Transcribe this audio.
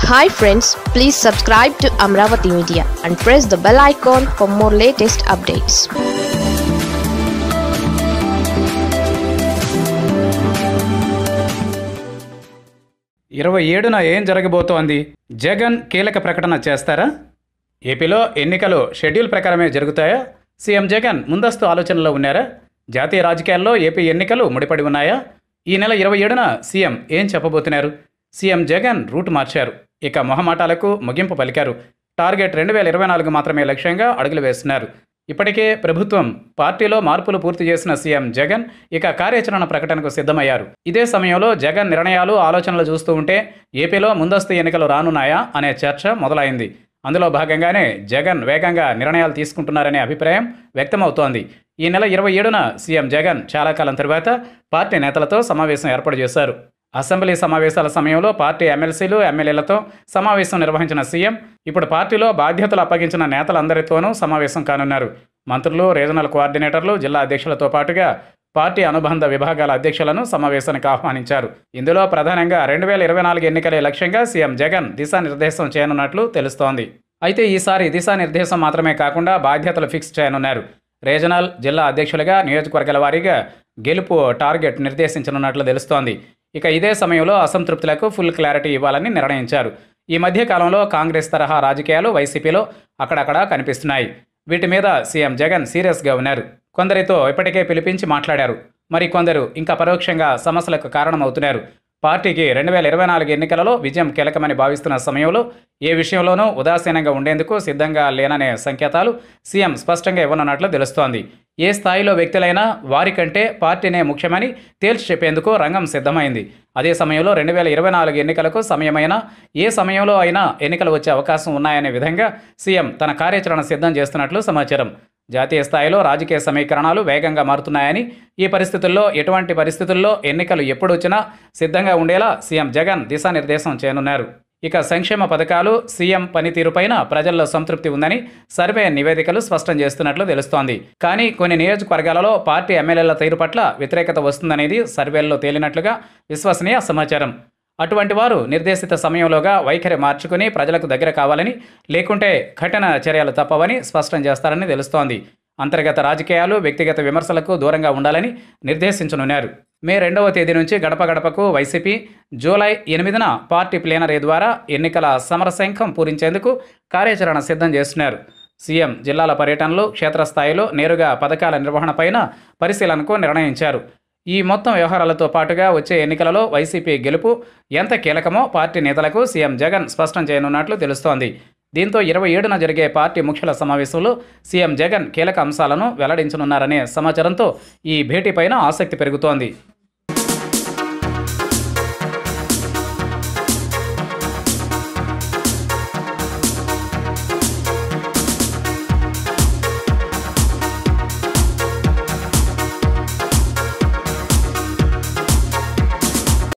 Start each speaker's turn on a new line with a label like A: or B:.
A: hi friends please subscribe to Amaravati media and press the bell icon for more latest updates
B: ఇరవై ఏడున ఏం జరగబోతోంది జగన్ కీలక ప్రకటన చేస్తారా ఏపీలో ఎన్నికలు షెడ్యూల్ ప్రకారమే జరుగుతాయా సీఎం జగన్ ముందస్తు ఆలోచనలో ఉన్నారా జాతీయ రాజకీయాల్లో ఏపీ ఎన్నికలు ముడిపడి ఉన్నాయా ఈ నెల ఇరవై ఏడున సీఎం ఏం చెప్పబోతున్నారు సీఎం జగన్ రూట్ మార్చారు ఇక మొహమాటాలకు ముగింపు పలికారు టార్గెట్ రెండు వేల ఇరవై నాలుగు మాత్రమే లక్ష్యంగా అడుగులు వేస్తున్నారు ఇప్పటికే ప్రభుత్వం పార్టీలో మార్పులు పూర్తి చేసిన సీఎం జగన్ ఇక కార్యాచరణ ప్రకటనకు సిద్ధమయ్యారు ఇదే సమయంలో జగన్ నిర్ణయాలు ఆలోచనలు చూస్తూ ఉంటే ఏపీలో ముందస్తు ఎన్నికలు రానున్నాయా అనే చర్చ మొదలైంది అందులో భాగంగానే జగన్ వేగంగా నిర్ణయాలు తీసుకుంటున్నారనే అభిప్రాయం వ్యక్తమవుతోంది ఈ నెల ఇరవై ఏడున సీఎం జగన్ చాలా కాలం తరువాత పార్టీ నేతలతో సమావేశం ఏర్పాటు చేశారు అసెంబ్లీ సమావేశాల సమయంలో పార్టీ ఎమ్మెల్సీలు ఎమ్మెల్యేలతో సమావేశం నిర్వహించిన సీఎం ఇప్పుడు పార్టీలో బాధ్యతలు అప్పగించిన నేతలందరితోనూ సమావేశం కానున్నారు మంత్రులు రీజనల్ కోఆర్డినేటర్లు జిల్లా అధ్యక్షులతో పాటుగా పార్టీ అనుబంధ విభాగాల అధ్యక్షులను సమావేశానికి ఆహ్వానించారు ఇందులో ప్రధానంగా రెండు వేల ఇరవై నాలుగు ఎన్నికలే లక్ష్యంగా సీఎం జగన్ దిశానిర్దేశం చేయనున్నట్లు తెలుస్తోంది అయితే ఈసారి దిశానిర్దేశం మాత్రమే కాకుండా బాధ్యతలు ఫిక్స్ చేయనున్నారు రీజనల్ జిల్లా అధ్యక్షులుగా నియోజకవర్గాల వారీగా గెలుపు టార్గెట్ నిర్దేశించనున్నట్లు తెలుస్తోంది ఇక ఇదే సమయంలో అసంతృప్తులకు ఫుల్ క్లారిటీ ఇవ్వాలని నిర్ణయించారు ఈ మధ్య కాలంలో కాంగ్రెస్ తరహా రాజకీయాలు వైసీపీలో అక్కడక్కడా కనిపిస్తున్నాయి వీటి మీద సీఎం జగన్ సీరియస్గా ఉన్నారు కొందరితో ఇప్పటికే పిలిపించి మాట్లాడారు మరి కొందరు ఇంకా పరోక్షంగా సమస్యలకు కారణమవుతున్నారు పార్టీకి రెండు వేల ఇరవై నాలుగు ఎన్నికలలో విజయం కీలకమని భావిస్తున్న సమయంలో ఏ విషయంలోనూ ఉదాసీనంగా ఉండేందుకు సిద్ధంగా లేననే సంకేతాలు సీఎం స్పష్టంగా ఇవ్వనున్నట్లు తెలుస్తోంది ఏ స్థాయిలో వ్యక్తులైనా వారికంటే పార్టీనే ముఖ్యమని తేల్చి చెప్పేందుకు రంగం సిద్ధమైంది అదే సమయంలో రెండు వేల ఇరవై నాలుగు ఎన్నికలకు సమయమైనా ఏ సమయంలో అయినా ఎన్నికలు వచ్చే అవకాశం ఉన్నాయనే విధంగా సీఎం తన కార్యాచరణ సిద్ధం చేస్తున్నట్లు సమాచారం జాతీయ స్థాయిలో రాజకీయ సమీకరణాలు వేగంగా మారుతున్నాయని ఈ పరిస్థితుల్లో ఎటువంటి పరిస్థితుల్లో ఎన్నికలు ఎప్పుడు వచ్చినా సిద్ధంగా ఉండేలా సీఎం జగన్ దిశానిర్దేశం చేయనున్నారు ఇక సంక్షేమ పథకాలు సీఎం పనితీరుపైన ప్రజల్లో సంతృప్తి ఉందని సర్వే నివేదికలు స్పష్టం చేస్తున్నట్లు తెలుస్తోంది కానీ కొన్ని నియోజకవర్గాలలో పార్టీ ఎమ్మెల్యేల తీరు పట్ల వ్యతిరేకత వస్తుందనేది సర్వేల్లో తేలినట్లుగా విశ్వసనీయ సమాచారం అటువంటి వారు నిర్దేశిత సమయంలోగా వైఖరి మార్చుకుని ప్రజలకు దగ్గర కావాలని లేకుంటే కఠిన చర్యలు తప్పవని స్పష్టం చేస్తారని తెలుస్తోంది అంతర్గత రాజకీయాలు వ్యక్తిగత విమర్శలకు దూరంగా ఉండాలని నిర్దేశించనున్నారు మే రెండవ తేదీ నుంచి గడప గడపకు వైసీపీ జూలై ఎనిమిదిన పార్టీ ప్లేనరీ ద్వారా ఎన్నికల సమరశంఖం పూరించేందుకు కార్యాచరణ సిద్ధం చేస్తున్నారు సీఎం జిల్లాల పర్యటనలు క్షేత్రస్థాయిలో నేరుగా పథకాల నిర్వహణపైన పరిశీలనకు నిర్ణయించారు ఈ మొత్తం వ్యవహారాలతో పాటుగా వచ్చే ఎన్నికలలో వైసీపీ గెలుపు ఎంత కీలకమో పార్టీ నేతలకు సీఎం జగన్ స్పష్టం చేయనున్నట్లు తెలుస్తోంది దీంతో ఇరవై ఏడున జరిగే పార్టీ ముఖ్యుల సమావేశంలో సీఎం జగన్ కీలక అంశాలను వెల్లడించనున్నారనే సమాచారంతో ఈ భేటీపైన ఆసక్తి పెరుగుతోంది